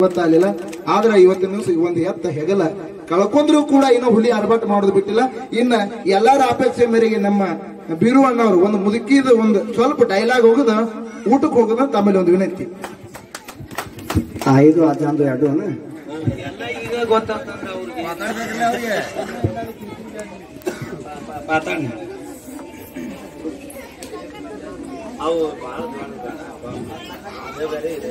ಗೊತ್ತಾಗಲಿಲ್ಲ ಆದ್ರೆ ಇವತ್ತಿನ ದಿವಸ ಒಂದು ಎತ್ತ ಹೆಗಲ ಕಳ್ಕೊಂಡ್ರು ಕೂಡ ಇನ್ನು ಹುಲಿ ಆರ್ಭಟ ಮಾಡೋದು ಬಿಟ್ಟಿಲ್ಲ ಇನ್ನ ಎಲ್ಲರ ಅಪೇಕ್ಷೆ ಮೇರೆಗೆ ನಮ್ಮ ಬೀರುವಣ್ಣವರು ಒಂದು ಮುದುಕಿದ ಒಂದು ಸ್ವಲ್ಪ ಡೈಲಾಗ್ ಹೋಗುದ ಊಟಕ್ಕೆ ಹೋಗುದ ತಮ್ಮಲ್ಲಿ ಒಂದು ವಿನಂತಿ ಐದು ಅದಂದು ಎರಡು ಎಲ್ಲ ಈಗ ಗೊತ್ತಾಗ್ತಂದ್ರೆ ಅವ್ರಿಗೆ ಮಾತಾಡಿ ಅವು ಭಾಳ ಅದೇ ಬೇರೆ ಇದೆ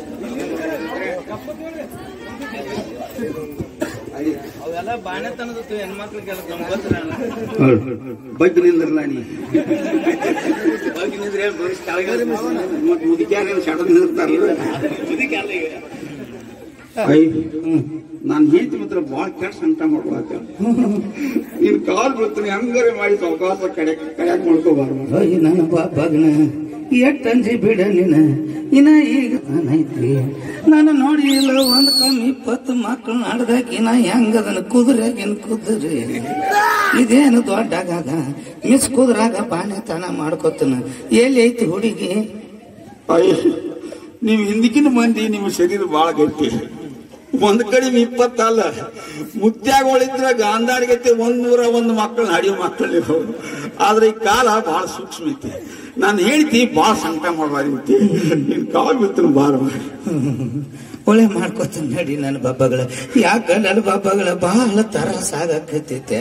ಅವೆಲ್ಲ ಬಾಣೆತನದತ್ತು ಹೆಣ್ಮಕ್ಳಿಗೆಲ್ಲ ಗಂಬತ್ರಲ್ಲ ಬಗ್ಗೆ ನಿಂದ್ರಲ್ಲ ನೀ ಹೋಗಿ ನಿಂದ್ರೆ ಬರೀ ಕೆಳಗೆ ಮುದುಕ್ಯಾರ ಶಡದ್ ನಿಂದಿರ್ತಾರಲ್ಲ ಮುದುಕಿ ಅಲ್ಲ ಈಗ ಐ ನಾನು ಹೇಳ್ತಿ ಮಾತ್ರ ಭಾಳ ಕೆಟ್ಟ ಸಂಕಟ ಮಾಡ್ಕೊಳತ್ತ ನೀನ್ ಕಾಲ್ ಬರ್ತೀನಿ ಹಂಗಾರೆ ಮಾಡಿ ಅವಕಾಶ ಕಡೆ ಕಡೆಯಾಗ ಮಾಡ್ಕೋಬಾರ್ದು ಅಯ್ಯ ನನ್ನ ಬಾಬಾಗನ ಎಟ್ಟಂಜಿ ಬಿಡ ನೀನ ಇನ್ನ ಈಗ ನಾನೈತಿ ನಾನು ನೋಡಿ ಇಲ್ಲ ಒಂದ್ ಕಮ್ಮಿ ಇಪ್ಪತ್ತು ಮಕ್ಕಳು ನಡ್ದಾಕಿ ನಾ ಹೆಂಗದನ ಕುದುರೆಗಿನ ಕುದುರೆ ಇದೇನು ದೊಡ್ಡಾಗದ ಮಿಸ್ ಕುದುರಾಗ ಬಾಣೆತನ ಮಾಡ್ಕೊತನ ಎಲ್ಲಿ ಐತಿ ಹುಡುಗಿ ಅಯ್ಯ ನೀವು ಹಿಂದಕ್ಕಿನ ಮಂದಿ ನಿಮ್ಮ ಶರೀರ ಬಹಳ ಗಟ್ಟಿ ಒಂದ್ ಕಡೆ ಇಪ್ಪತ್ತಲ್ಲ ಮುತ್ಯಾಗಳಿದ್ರ ಗಾಂಧಾರಿಗತ್ತೆ ಒಂದ್ ನೂರ ಒಂದು ಮಕ್ಕಳು ಹಡಿಯೋ ಮಕ್ಕಳು ಆದ್ರೆ ಈ ಕಾಲ ಬಹಳ ಸೂಕ್ಷ್ಮ ಐತಿ ನಾನು ಹೇಳ್ತಿ ಬಹಳ ಸಂಕಟ ಮಾಡ್ಬಾರ್ದು ನಿನ್ ಕಾಲ್ ಬಿತ್ತು ಬಾರ ಒಳ್ಳೆ ಮಾಡ್ಕೊತೀನಿ ನಡಿ ನನ್ನ ಬಾಬಾಗಳ ಯಾಕ ನನ್ನ ಬಾಬಾಗಳ ಬಹಳ ತರಾಸ ಆಗಕತ್ತೈತೆ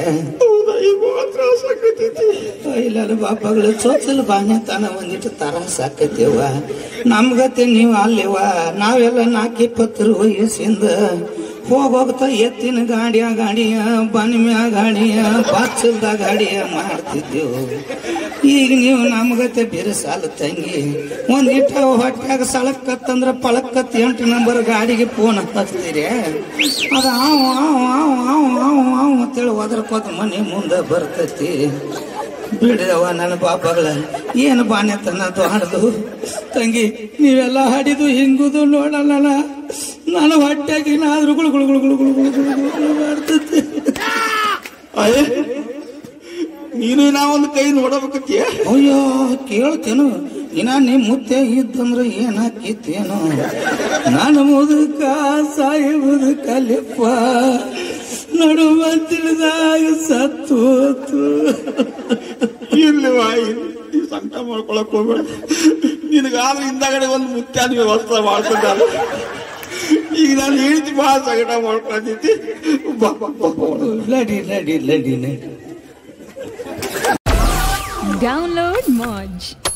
ಇಲ್ಲ ಬಾಬಾಗಳು ಚೋಚಲ್ ಬಾಣ್ಯತನ ಒಂದಿಟ್ಟು ತರಾಸ ಆಕೈತಿವ ನಮ್ಗತೆ ನೀವು ಅಲ್ಲಿವ ನಾವೆಲ್ಲ ನಾಲ್ಕು ಇಪ್ಪತ್ತರ ವಯಸ್ಸಿಂದ ಹೋಗೋಗ್ತಾ ಎತ್ತಿನ ಗಾಡಿಯ ಗಾಡಿಯ ಬನ್ಮ್ಯಾ ಗಾಡಿಯ ಬಚ್ಚಲ್ದ ಗಾಡಿಯ ಮಾಡ್ತಿದ್ದೆವು ಈಗ ನೀವು ನಮ್ಗತೆ ಬಿರುಸಾಲ ತಂಗಿ ಒಂದಿಟ್ಟ ಹೊಟ್ಯಾಗ ಸಳಕ್ಕತ್ತಂದ್ರ ಪಳಕ್ಕತ್ ಎಂಟು ನಂಬರ್ ಗಾಡಿಗೆ ಫೋನ್ ಹಚ್ತೀರಿ ಅದ ಆವ್ ಆವ್ ಆವ್ ಆವ್ ಆವ್ ಆವ್ ಅಂತೇಳಿ ಒದರ್ಕೋತ ಮನೆ ಮುಂದೆ ಬರ್ತೈತಿ ಬಿಡವ ನನ್ನ ಪಾಪಗಳ ಏನು ಬಾಣ್ಯತನ ದೊಡ್ಡದು ತಂಗಿ ನೀವೆಲ್ಲ ಹಾಡಿದು ಹಿಂಗುದು ನೋಡಲ್ಲ ನಾನು ಹೊಟ್ಟೆಗೆ ಏನಾದ್ರೂ ಗುಳು ಗುಳು ಗುಳು ಗುಳು ಗುಳು ಗುಳು ಗುಳು ಗುಳು ಗುಳು ಮಾಡ್ತೈತಿ ಅಯ್ಯ ನೀನು ನಾ ಒಂದು ಕೈ ನೋಡಬೇಕತ್ತೀಯ ಅಯ್ಯೋ ಕೇಳ್ತೇನು ಇನ್ನ ನಿಮ್ ಮುತ್ತೆ ಇದ್ದಂದ್ರೆ ಏನಾಕಿತ್ತೇನು ನಾನು ಮುದುಕ ಸಾಯಿ ಮುದುಕಲಿಪ್ಪ ನಡುವ ತಿಳಿದಾಗ ಸತ್ತು ಹೋತು. ಇರ್ಲಿವಾ ನೀವು ಸಂಕಟ ಮಾಡ್ಕೊಳಕ್ ಹೋಗ್ಬೇಡ ನಿನಗಾದ್ರೆ ಹಿಂದಾಗಡೆ ಒಂದು ಮುತ್ಯಾದ ವ್ಯವಸ್ಥೆ ಮಾಡ್ಕೊಂಡಾರ ಈಗ ನಾನು ಹೇಳ್ತಿ ಬಹಳ ಸಂಕಟ ಮಾಡ್ಕೊಳ್ತೈತಿ ಬಾ ಬಾ ಬಾ ಬಾ. ನಡಿ ನಡಿ ನಡಿ ನಡಿ Download Moj.